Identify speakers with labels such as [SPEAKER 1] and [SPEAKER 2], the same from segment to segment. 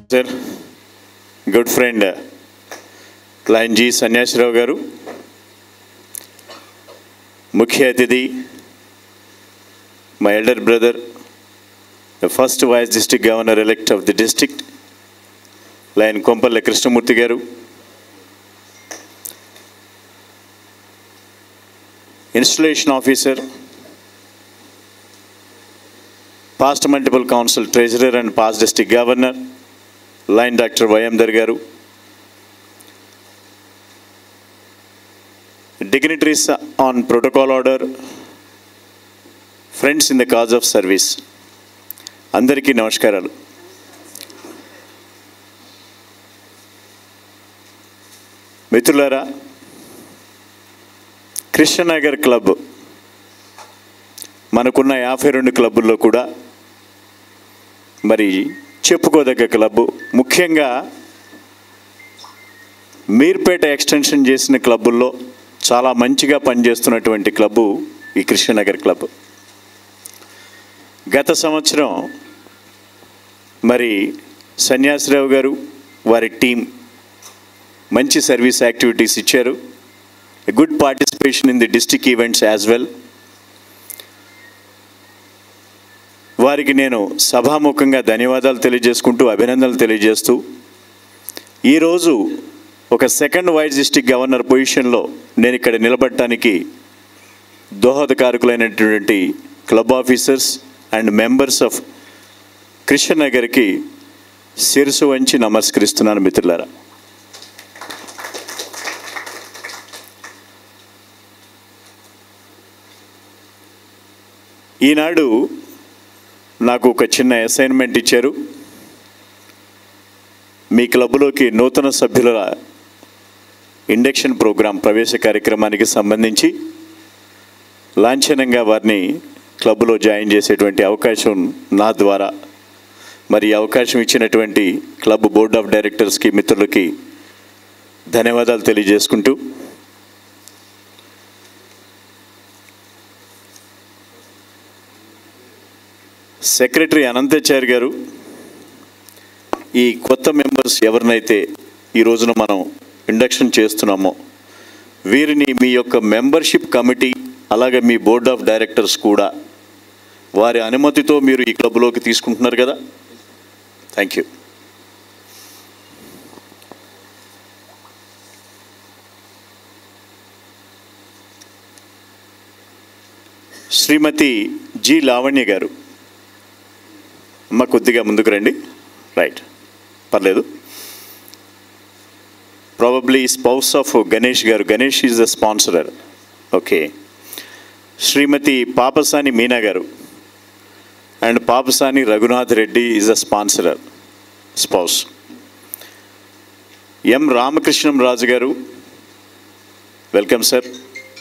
[SPEAKER 1] sir good friend lion G Sanyasirao garu ముఖ్య అతిథి my elder brother the first vice district governor elect of the district lion Kompalle Krishnamurthy garu installation officer past multiple council treasurer and past district governor lion doctor వైఎందర్ garu dignitaries on protocol order friends in the cause of service అందరికీ నమస్కారాలు మిత్రులారా Krishnanagar club మనకున్న యాభై రెండు క్లబ్బుల్లో కూడా మరి చెప్పుకోదగ్గ క్లబ్ ముఖ్యంగా మీర్పేట ఎక్స్టెన్షన్ చేసిన క్లబ్బుల్లో చాలా మంచిగా పనిచేస్తున్నటువంటి క్లబ్బు ఈ కృష్ణనగర్ క్లబ్ గత సంవత్సరం మరి సన్యాసిరావు గారు వారి టీం మంచి సర్వీస్ యాక్టివిటీస్ ఇచ్చారు good participation in the district events as well వారికి నేను సభాముఖంగా ధన్యవాదాలు తెలియజేసుకుంటూ అభినందనలు తెలియజేస్తూ ఈరోజు ఒక సెకండ్ వైస్ డిస్టిక్ గవర్నర్ పొజిషన్లో నేను ఇక్కడ నిలబడటానికి దోహదకారకులైనటువంటి club officers and members of కృష్ణనగర్కి శిరసు వంచి నమస్కరిస్తున్నాను మిత్రులారా ఈనాడు నాకు ఒక చిన్న అసైన్మెంట్ ఇచ్చారు మీ క్లబ్లోకి నూతన సభ్యుల ఇండక్షన్ ప్రోగ్రాం ప్రవేశ కార్యక్రమానికి సంబంధించి లాంఛనంగా వారిని క్లబ్లో జాయిన్ చేసేటువంటి అవకాశం నా ద్వారా మరి ఈ అవకాశం ఇచ్చినటువంటి క్లబ్ బోర్డ్ ఆఫ్ డైరెక్టర్స్కి మిత్రులకి ధన్యవాదాలు తెలియజేసుకుంటూ సెక్రటరీ అనంతాచారి గారు ఈ కొత్త మెంబర్స్ ఎవరినైతే ఈ రోజున మనం ఇండక్షన్ చేస్తున్నామో వీరిని మీ యొక్క మెంబర్షిప్ కమిటీ అలాగే మీ బోర్డ్ ఆఫ్ డైరెక్టర్స్ కూడా వారి అనుమతితో మీరు ఈ క్లబ్లోకి తీసుకుంటున్నారు కదా thank you Shrimati G Lavanya garu అమ్మ కొద్దిగా ముందుకు రండి రైట్ పర్లేదు probably spouse of Ganesh garu Ganesh is the sponsorer okay Shrimati Papasani Meena garu and Papasani Raghunath Reddy is the sponsorer spouse M Ramakrishnam Raju garu welcome sir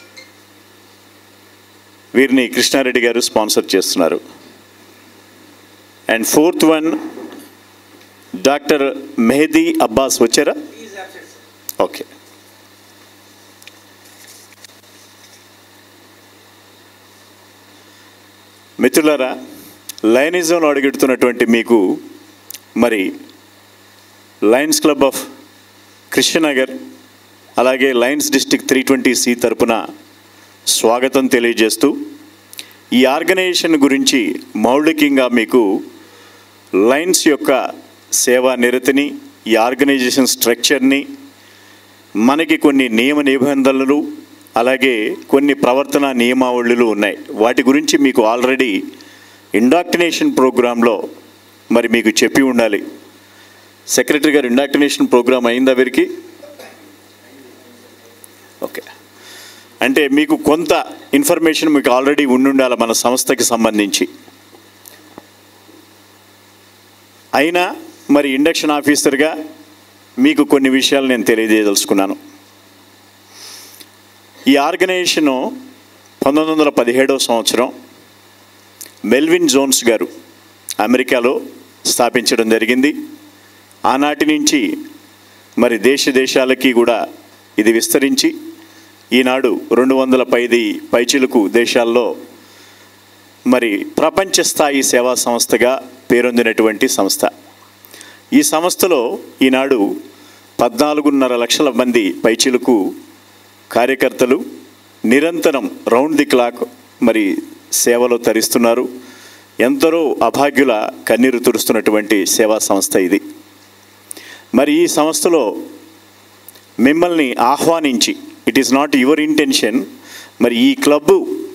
[SPEAKER 1] వీరిని కృష్ణారెడ్డి గారు స్పాన్సర్ చేస్తున్నారు and fourth one doctor Mehdi Abbas వచ్చారా ఓకే మిత్రులారా లయనిజంలో అడుగుతున్నటువంటి మీకు మరి లయన్స్ క్లబ్ ఆఫ్ కృష్ణనగర్ అలాగే lions district three twenty C తరపున స్వాగతం తెలియజేస్తూ ఈ ఆర్గనైజేషన్ గురించి మౌలికంగా మీకు లైన్స్ యొక్క సేవా నిరతిని ఈ ఆర్గనైజేషన్ స్ట్రక్చర్ని మనకి కొన్ని నియమ నిబంధనలు అలాగే కొన్ని ప్రవర్తన నియమావళులు ఉన్నాయి వాటి గురించి మీకు ఆల్రెడీ ఇండాక్టినేషన్ ప్రోగ్రాంలో మరి మీకు చెప్పి ఉండాలి సెక్రటరీ గారు ఇండాక్టినేషన్ ప్రోగ్రామ్ అయిందా వీరికి ఓకే అంటే మీకు కొంత ఇన్ఫర్మేషన్ మీకు ఆల్రెడీ ఉండుండాలి మన సంస్థకి సంబంధించి అయినా మరి ఇండక్షన్ ఆఫీసర్గా మీకు కొన్ని విషయాలు నేను తెలియజేయదలుచుకున్నాను ఈ ఆర్గనైజేషను పంతొమ్మిది వందల పదిహేడవ సంవత్సరం మెల్విన్ జోన్స్ గారు అమెరికాలో స్థాపించడం జరిగింది ఆనాటి నుంచి మరి దేశ దేశాలకి కూడా ఇది విస్తరించి ఈనాడు రెండు వందల పైది పైచిలుకు దేశాల్లో మరి ప్రపంచ స్థాయి సేవా సంస్థగా పేరొందినటువంటి సంస్థ ఈ సంస్థలో ఈనాడు పద్నాలుగున్నర లక్షల మంది పైచిలకు కార్యకర్తలు నిరంతరం రౌండ్ ది క్లాక్ మరి సేవలో తరిస్తున్నారు ఎందరో అభాగ్యుల కన్నీరు తుడుస్తున్నటువంటి సేవా సంస్థ ఇది మరి ఈ సంస్థలో మిమ్మల్ని ఆహ్వానించి it is not your intention మరి ఈ క్లబ్బు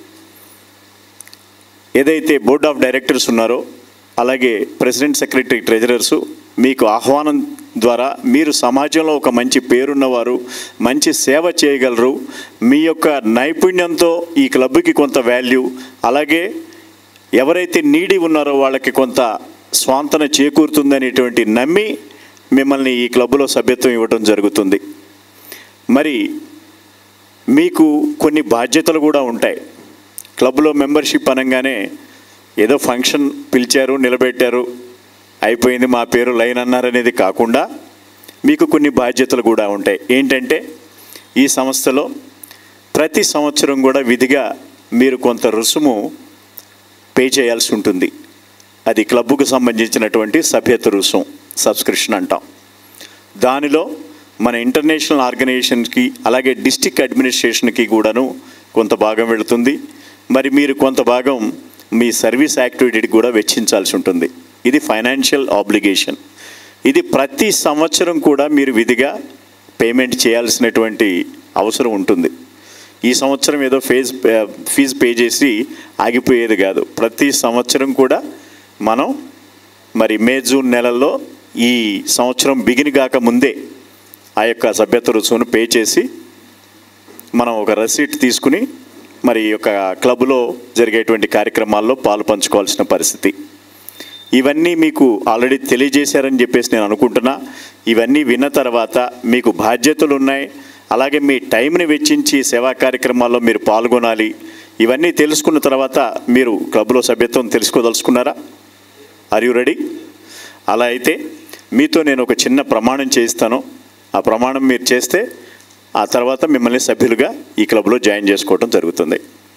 [SPEAKER 1] ఏదైతే బోర్డ్ ఆఫ్ డైరెక్టర్స్ ఉన్నారో అలాగే ప్రెసిడెంట్ సెక్రటరీ ట్రెజరర్సు మీకు ఆహ్వానం ద్వారా మీరు సమాజంలో ఒక మంచి పేరున్నవారు మంచి సేవ చేయగలరు మీ యొక్క నైపుణ్యంతో ఈ క్లబ్కి కొంత వాల్యూ అలాగే ఎవరైతే నీడి ఉన్నారో వాళ్ళకి కొంత స్వాంతన చేకూరుతుందనేటువంటి నమ్మి మిమ్మల్ని ఈ క్లబ్లో సభ్యత్వం ఇవ్వడం జరుగుతుంది మరి మీకు కొన్ని బాధ్యతలు కూడా ఉంటాయి క్లబ్లో మెంబర్షిప్ అనగానే ఏదో ఫంక్షన్ పిలిచారు నిలబెట్టారు అయిపోయింది మా పేరు లైన్ అన్నారనేది కాకుండా మీకు కొన్ని బాధ్యతలు కూడా ఉంటాయి ఏంటంటే ఈ సంస్థలో ప్రతి సంవత్సరం కూడా విధిగా మీరు కొంత రుసుము పే చేయాల్సి ఉంటుంది అది క్లబ్కు సంబంధించినటువంటి సభ్యత రుసుం సబ్స్క్రిప్షన్ అంటాం దానిలో మన ఇంటర్నేషనల్ ఆర్గనైజేషన్కి అలాగే డిస్టిక్ అడ్మినిస్ట్రేషన్కి కూడాను కొంత భాగం వెళుతుంది మరి మీరు కొంత భాగం మీ సర్వీస్ యాక్టివిటీకి కూడా వెచ్చించాల్సి ఉంటుంది ఇది ఫైనాన్షియల్ ఆబ్లిగేషన్ ఇది ప్రతి సంవత్సరం కూడా మీరు విధిగా పేమెంట్ చేయాల్సినటువంటి అవసరం ఉంటుంది ఈ సంవత్సరం ఏదో ఫేజ్ ఫీజు పే చేసి ఆగిపోయేది కాదు ప్రతి సంవత్సరం కూడా మనం మరి మే జూన్ నెలల్లో ఈ సంవత్సరం బిగిన్ కాక ముందే ఆ యొక్క సభ్యత రుసుమును పే చేసి మనం ఒక రసీట్ తీసుకుని మరి ఈ యొక్క క్లబ్లో జరిగేటువంటి కార్యక్రమాల్లో పాలు పంచుకోవాల్సిన పరిస్థితి ఇవన్నీ మీకు ఆల్రెడీ తెలియజేశారని చెప్పేసి నేను అనుకుంటున్నా ఇవన్నీ విన్న తర్వాత మీకు బాధ్యతలు ఉన్నాయి అలాగే మీ టైంని వెచ్చించి సేవా కార్యక్రమాల్లో మీరు పాల్గొనాలి ఇవన్నీ తెలుసుకున్న తర్వాత మీరు క్లబ్లో సభ్యత్వం తెలుసుకోదలుచుకున్నారా ఆర్ యు రెడీ అలా అయితే మీతో నేను ఒక చిన్న ప్రమాణం చేయిస్తాను ఆ ప్రమాణం మీరు చేస్తే ఆ తర్వాత మిమ్మల్ని సభ్యులుగా ఈ క్లబ్లో జాయిన్ చేసుకోవడం జరుగుతుంది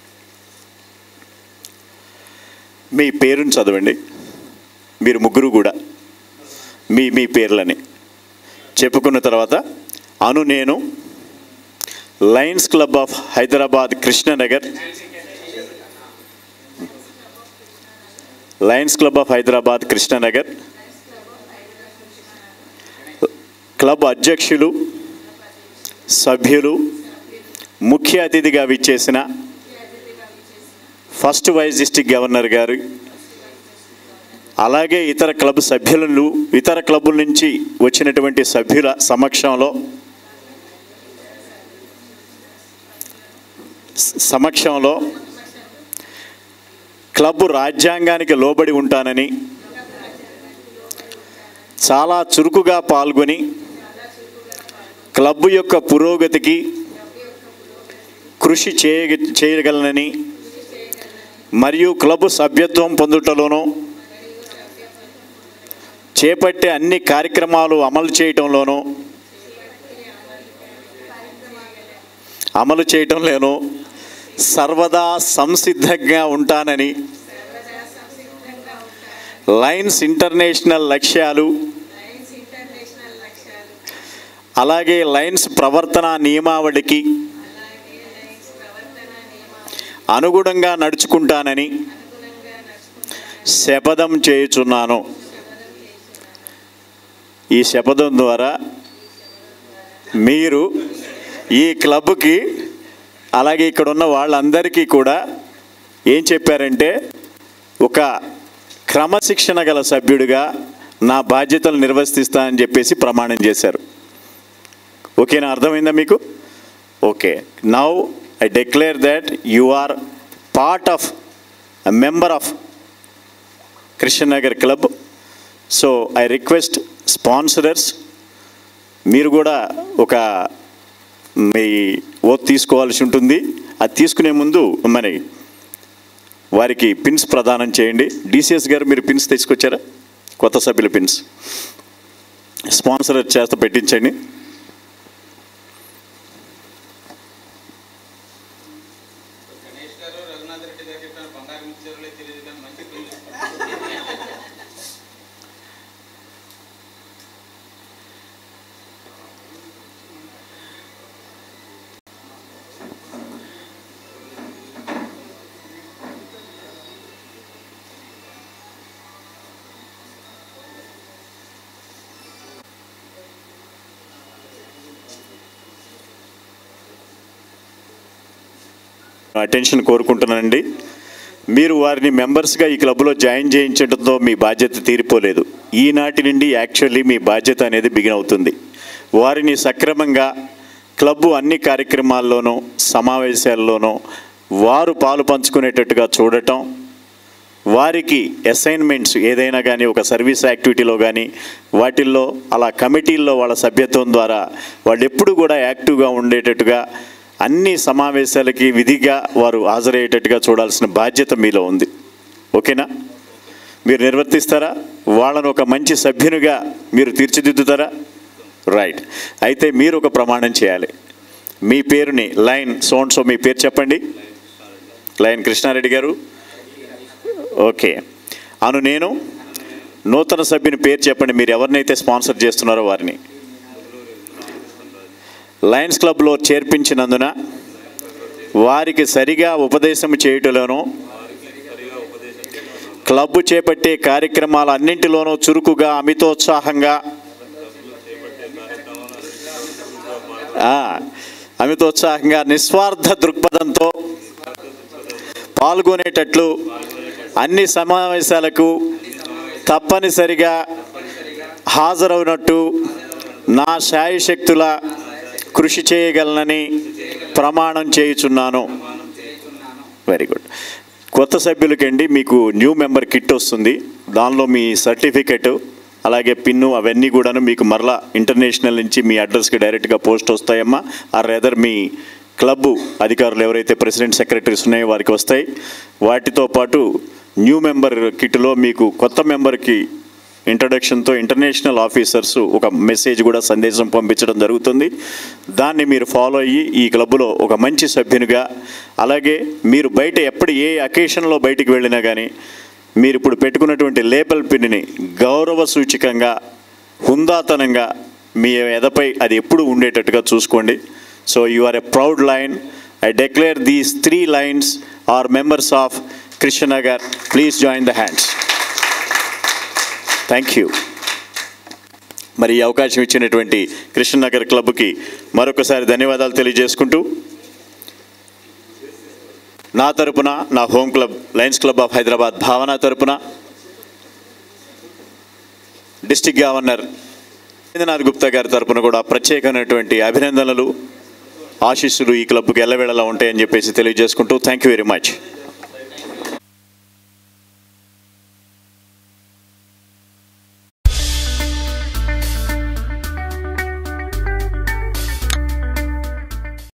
[SPEAKER 1] మీ పేరుని చదవండి మీరు ముగ్గురు కూడా మీ మీ పేర్లని చెప్పుకున్న తర్వాత అను నేను lions club of Hyderabad Krishnanagar lions club of Hyderabad Krishnanagar club అధ్యక్షులు సభ్యులు ముఖ్య అతిథిగా విచ్చేసిన ఫస్ట్ వైస్ డిస్టిక్ గవర్నర్ గారు అలాగే ఇతర క్లబ్ సభ్యులను ఇతర క్లబ్బుల నుంచి వచ్చినటువంటి సభ్యుల సమక్షంలో స- సమక్షంలో క్లబ్ రాజ్యాంగానికి లోబడి ఉంటానని చాలా చురుకుగా పాల్గొని క్లబ్ యొక్క పురోగతికి కృషి చేయ చేయగలనని మరియు క్లబ్ సభ్యత్వం పొందుటలోనూ చేపట్టే అన్ని కార్యక్రమాలు అమలు చేయటంలోనూ అమలు చేయటంలోనూ సర్వదా సంసిద్ధంగా ఉంటానని లయన్స్ ఇంటర్నేషనల్ లక్ష్యాలు అలాగే లయన్స్ ప్రవర్తన నియమావళికి అనుగుణంగా నడుచుకుంటానని శపథం చేయుచున్నాను ఈ శపథం ద్వారా మీరు ఈ క్లబ్కి అలాగే ఇక్కడ ఉన్న వాళ్ళందరికీ కూడా ఏం చెప్పారంటే ఒక క్రమశిక్షణ గల సభ్యుడిగా నా బాధ్యతలు నిర్వర్తిస్తా అని చెప్పేసి ప్రమాణం చేశారు ఓకేనా అర్థమైందా మీకు okay now I declare that you are part of member of Krishnanagar club so I request sponsorers మీరు కూడా ఒక మీ ఓత్ తీసుకోవాల్సి ఉంటుంది అది తీసుకునే ముందు మరి వారికి పిన్స్ ప్రదానం చేయండి డిసిఎస్ గారు మీరు పిన్స్ తీసుకొచ్చారా కొత్త సభ్యుల పిన్స్ స్పాన్సర్ చేత పెట్టించండి
[SPEAKER 2] గణేష్ గారు రఘునాథ్ రెడ్డి గారు చెప్పిన బంగారం ఇచ్చారో తెలియదు కానీ మంచి పిల్లలు
[SPEAKER 1] అటెన్షన్ కోరుకుంటున్నానండి మీరు వారిని మెంబర్స్గా ఈ క్లబ్లో జాయిన్ చేయించడంతో మీ బాధ్యత తీరిపోలేదు ఈనాటి నుండి యాక్చువల్లీ మీ బాధ్యత అనేది బిగిన్ అవుతుంది వారిని సక్రమంగా క్లబ్బు అన్ని కార్యక్రమాల్లోనూ సమావేశాల్లోనూ వారు పాలు పంచుకునేటట్టుగా చూడటం వారికి అసైన్మెంట్స్ ఏదైనా కానీ ఒక సర్వీస్ యాక్టివిటీలో కానీ వాటిల్లో అలా కమిటీల్లో వాళ్ళ సభ్యత్వం ద్వారా వాళ్ళు ఎప్పుడు కూడా యాక్టివ్గా ఉండేటట్టుగా అన్ని సమావేశాలకి విధిగా వారు హాజరయ్యేటట్టుగా చూడాల్సిన బాధ్యత మీలో ఉంది ఓకేనా మీరు నిర్వర్తిస్తారా వాళ్ళను ఒక మంచి సభ్యునిగా మీరు తీర్చిదిద్దుతారా రైట్ అయితే మీరు ఒక ప్రమాణం చేయాలి మీ పేరుని లైన్ సోన్ సో మీ పేరు చెప్పండి లైన్ కృష్ణారెడ్డి గారు ఓకే అను నేను నూతన సభ్యుని పేరు చెప్పండి మీరు ఎవరినైతే స్పాన్సర్ చేస్తున్నారో వారిని లయన్స్ క్లబ్లో చేర్పించినందున వారికి సరిగా ఉపదేశం చేయుటలోనూ క్లబ్ చేపట్టే కార్యక్రమాలన్నింటిలోనూ చురుకుగా అమితోత్సాహంగా ఆ, అమితోత్సాహంగా నిస్వార్థ దృక్పథంతో పాల్గొనేటట్లు అన్ని సమావేశాలకు తప్పనిసరిగా హాజరవునట్టు నా శాయశక్తుల కృషి చేయగలనని ప్రమాణం చేయుచున్నాను వెరీ గుడ్ కొత్త సభ్యులకండి మీకు న్యూ మెంబర్ కిట్ వస్తుంది దానిలో మీ సర్టిఫికెట్ అలాగే పిన్ను అవన్నీ కూడాను మీకు మరలా ఇంటర్నేషనల్ నుంచి మీ అడ్రస్కి డైరెక్ట్గా పోస్ట్ వస్తాయమ్మా ఆర్ రెదర్ మీ క్లబ్ అధికారులు ఎవరైతే ప్రెసిడెంట్ సెక్రటరీస్ ఉన్నాయో వారికి వస్తాయి వాటితో పాటు న్యూ మెంబర్ కిట్లో మీకు కొత్త మెంబర్కి ఇంట్రడక్షన్తో ఇంటర్నేషనల్ ఆఫీసర్స్ ఒక మెసేజ్ కూడా సందేశం పంపించడం జరుగుతుంది దాన్ని మీరు ఫాలో అయ్యి ఈ క్లబ్లో ఒక మంచి సభ్యునిగా అలాగే మీరు బయట ఎప్పుడు ఏ అకేషన్లో బయటికి వెళ్ళినా కానీ మీరు ఇప్పుడు పెట్టుకున్నటువంటి లేబల్ పిన్ని గౌరవ సూచికంగా హుందాతనంగా మీ ఎదపై అది ఎప్పుడు ఉండేటట్టుగా చూసుకోండి so you are a proud lion I declare these three lions are members of Krishnanagar please join the hands thank you మరి ఈ అవకాశం ఇచ్చినటువంటి కృష్ణనగర్ క్లబ్కి మరొకసారి ధన్యవాదాలు తెలియజేసుకుంటూ నా తరపున నా home club lions club of Hyderabad Bhavana తరపున డిస్టిక్ గవర్నర్ రవీంద్రనాథ్ గుప్తా గారి తరపున కూడా ప్రత్యేకమైనటువంటి అభినందనలు ఆశీస్సులు ఈ క్లబ్కి ఎల్లవేళలా ఉంటాయని చెప్పేసి తెలియజేసుకుంటూ థ్యాంక్ యూ వెరీ మచ్